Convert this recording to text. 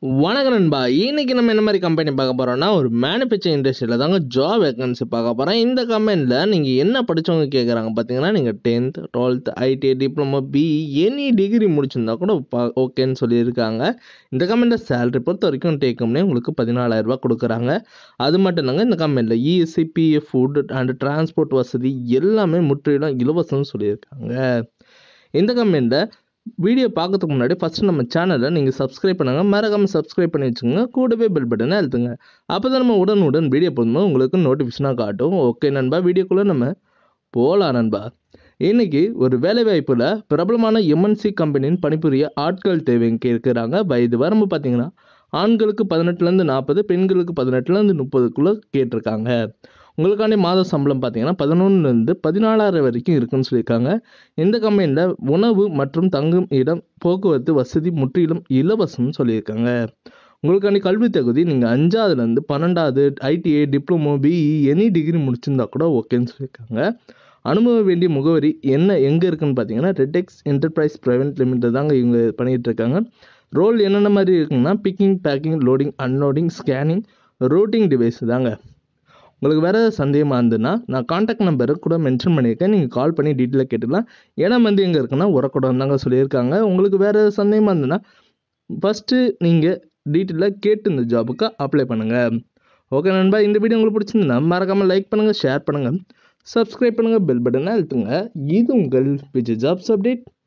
வணக்கம் நண்பா இன்னைக்கு நம்ம என்ன மாதிரி கம்பெனி பார்க்க போறோம்னா ஒரு மேனுஃபேக்சரிங் இண்டஸ்ட்ரியில் தாங்க ஜாப் வேகன்சி பார்க்க போகிறோம் இந்த கம்பெனியில் நீங்கள் என்ன படிச்சவங்க கேட்குறாங்க பார்த்தீங்கன்னா நீங்கள் tenth twelfth ITI diploma BE any degree முடிச்சிருந்தா கூட பா- ஓகேன்னு சொல்லியிருக்காங்க இந்த கம்பெனியில் சேலரி பொறுத்த வரைக்கும் டேக் கம்பெனி உங்களுக்கு பதினாலாயிரம் ரூபாய் கொடுக்குறாங்க அது மட்டும் இல்லைங்க இந்த கம்பெனியில் ESI PF food and transport வசதி எல்லாமே முற்றிலும் இலவசம்னு சொல்லியிருக்காங்க இந்த கம்பெனியில் வீடியோ பார்க்கறதுக்கு முன்னாடி ஃபஸ்ட்டு நம்ம சேனலை நீங்கள் சப்ஸ்கிரைப் பண்ணுங்கள் மறக்காமல் சப்ஸ்கிரைப் பண்ணி வச்சுக்கோங்க கூடவே பெல் பட்டனை அழுத்துங்க அப்போ தான் நம்ம உடனுடன் வீடியோ போடும்போது உங்களுக்கு நோட்டிஃபிகேஷனாக காட்டும் ஓகே நண்பா வீடியோக்குள்ளே நம்ம போகலாம் நண்பா இன்னைக்கு ஒரு வேலைவாய்ப்பில் பிரபலமான எம்என்சி கம்பெனியின் பணிபுரிய ஆட்கள் தேவைங்க இருக்கிறாங்க வயது வரம்பு பார்த்தீங்கன்னா ஆண்களுக்கு பதினெட்டுலேருந்து நாற்பது பெண்களுக்கு பதினெட்டுலேருந்து முப்பதுக்குள்ளே கேட்டிருக்காங்க உங்களுக்காண்டி மாத சம்பளம் பார்த்தீங்கன்னா பதினொன்றுலேருந்து பதினாலாயிரம் வரைக்கும் இருக்குன்னு சொல்லியிருக்காங்க இந்த கம்பெனியில் உணவு மற்றும் தங்கும் இடம் போக்குவரத்து வசதி முற்றிலும் இலவசம்னு சொல்லியிருக்காங்க உங்களுக்காண்டி கல்வி தகுதி நீங்கள் அஞ்சாவதுலேருந்து பன்னெண்டாவது ITI diploma BE any degree முடிச்சிருந்தா கூட ஓகேன்னு சொல்லியிருக்காங்க அனுபவ வேண்டிய முகவரி என்ன எங்கே இருக்குன்னு பார்த்தீங்கன்னா ரெட்டெக்ஸ் என்டர்பிரைஸ் ப்ரைவேட் லிமிடெட் தாங்க இவங்க பண்ணிகிட்டு இருக்காங்க ரோல் என்னென்ன மாதிரி இருக்குங்கன்னா picking packing loading unloading scanning routing device தாங்க உங்களுக்கு வேறு ஏதாவது சந்தேகமாக இருந்ததுன்னா நான் காண்டாக்ட் நம்பரை கூட மென்ஷன் பண்ணியிருக்கேன் நீங்கள் கால் பண்ணி டீட்டெயிலாக கேட்டுக்கலாம் இடம் வந்து எங்கே இருக்குன்னா உரக்கூடம் தாங்க சொல்லியிருக்காங்க உங்களுக்கு வேறு ஏதாவது சந்தேகமாக இருந்ததுன்னா ஃபஸ்ட்டு நீங்கள் டீட்டெயிலாக கேட்டு இந்த ஜாபுக்கு அப்ளை பண்ணுங்கள் ஓகே நண்பா இந்த வீடியோ உங்களுக்கு பிடிச்சிருந்ததுன்னா மறக்காமல் லைக் பண்ணுங்கள் ஷேர் பண்ணுங்கள் சப்ஸ்கிரைப் பண்ணுங்கள் பெல் பட்டனை அழுத்துங்க இது உங்கள் விஜய் ஜாப்ஸ் அப்டேட்